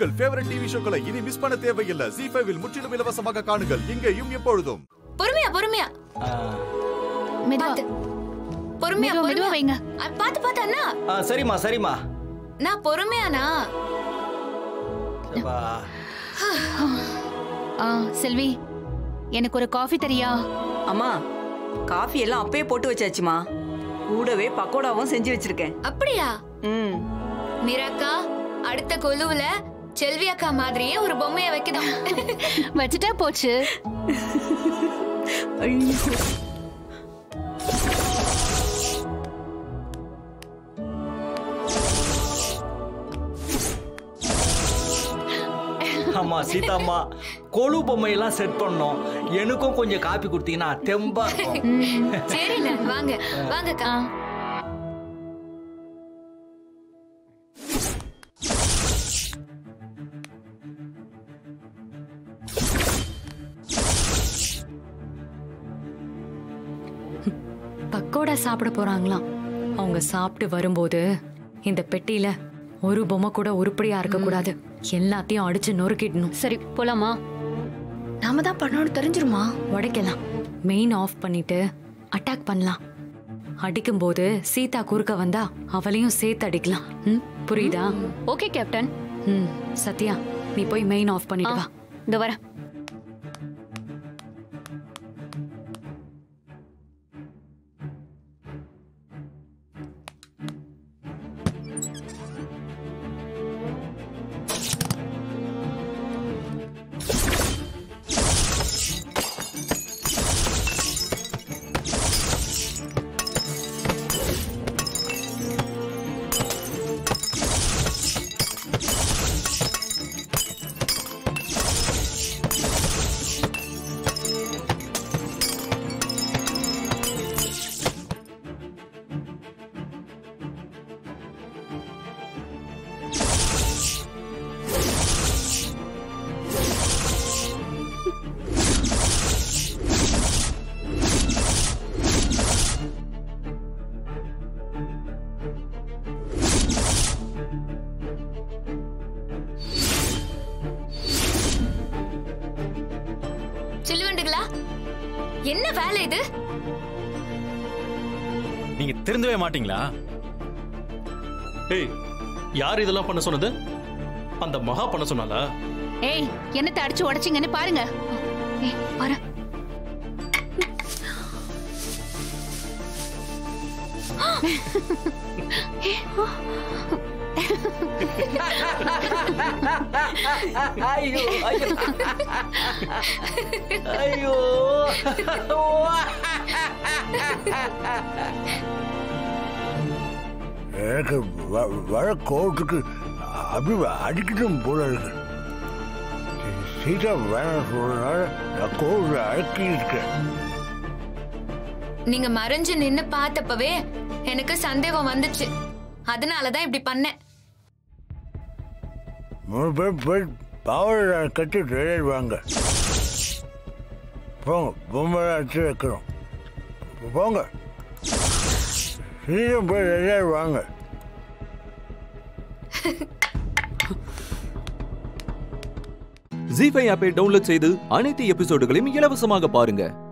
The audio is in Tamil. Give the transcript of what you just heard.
உங்கள் ஃபேவரட் டிவி ஷோக்களை இனி மிஸ் பண்ண தேவையில்லை ஜி ஃபைவில் முற்றிலும் இலவசமாக காணுங்கள் இங்கேயும் எப்பொழுதும் பொறுமையா பொறுமையா ஆ, மெதுவா பாத்து பொறுமையா மெதுவா மெதுவா பொறுமையா வைங்க அ, பாத்து பாத்து அண்ணா ஆ, சரிம்மா சரிம்மா நான் பொறுமையாண்ணா அப்பா. ஆ செல்வி எனக்கு ஒரு காஃபி தரியா அம்மா காஃபி எல்லாம் அப்பயே போட்டு வச்சாச்சுமா கூடவே பக்கோடாவும் செஞ்சு வச்சிருக்கேன் அப்படியா ம் மீராக்கா அடுத்த கொலுவுல செல்வி அக்கா மாதிரியே ஒரு பொம்மைய வைக்கணும் வச்சுட்டா போச்சு ஐயோ. அம்மா சீதாம்மா கொழு பொம்மையெல்லாம் செட் பண்ணோம் எனக்கும் கொஞ்சம் காப்பி கொடுத்தீங்கன்னா தெம்பா இருக்கும் சரிண்ணா வாங்க வாங்கக்கா ஆ பக்கோடா சாப்பிட போறாங்களாம் அவங்க சாப்பிட்டு வரும்போது இந்த பெட்டியில ஒரு பொம்மை கூட உருப்படியா இருக்க கூடாது எல்லாத்தையும் அடிச்சு நொறுக்கிடணும் சரி போலாமா நாம தான் பண்ணோன்னு தெரிஞ்சிருமா உடைக்கலாம் மெயின் ஆஃப் பண்ணிட்டு அட்டாக் பண்ணலாம் அடிக்கும்போது சீதா குறுக்க வந்தா அவளையும் சேர்த்து அடிக்கலாம் ம், புரியுதா ஓகே கேப்டன் ம் சத்யா நீ போய் மெயின் ஆஃப் பண்ணிட்டு வா இந்த வரேன் சொல்லுவண்டுங்களா என்ன வேலை இது நீங்க திருந்தவே மாட்டீங்களா ஏய் யார் இதெல்லாம் பண்ண சொன்னது அந்த மகா பண்ண சொன்னாலா ஏய் என்னத்தை அடிச்சு உடைச்சிங்கன்னு பாருங்க ஏய் வரேன் ஐயோ ஐயோ ஐயோ எனக்கு வ- வர கோவத்துக்கு அப்படி அடிக்கட்டும் போல இருக்கு சீதா வேணாம் சொல்றதுனால நான் கோவத்தை அடக்கி இருக்கேன் நீங்க மறைஞ்சு நின்னு பார்த்தப்பவே எனக்கு சந்தேகம் வந்துச்சு அதனாலதான் இப்படி பண்ணேன் மூணு பேர் போய் பாவடை கட்டி விளையாடுவாங்க போங்க பொம்மை அடிச்சு வைக்கிறோம் போங்க சீக்கிரம் போய் விளையாடுவாங்க ஜி ஃபைவ் ஆப்பை டவுன்லோட் செய்து அனைத்து எபிசோடுகளையும் இலவசமாக பாருங்க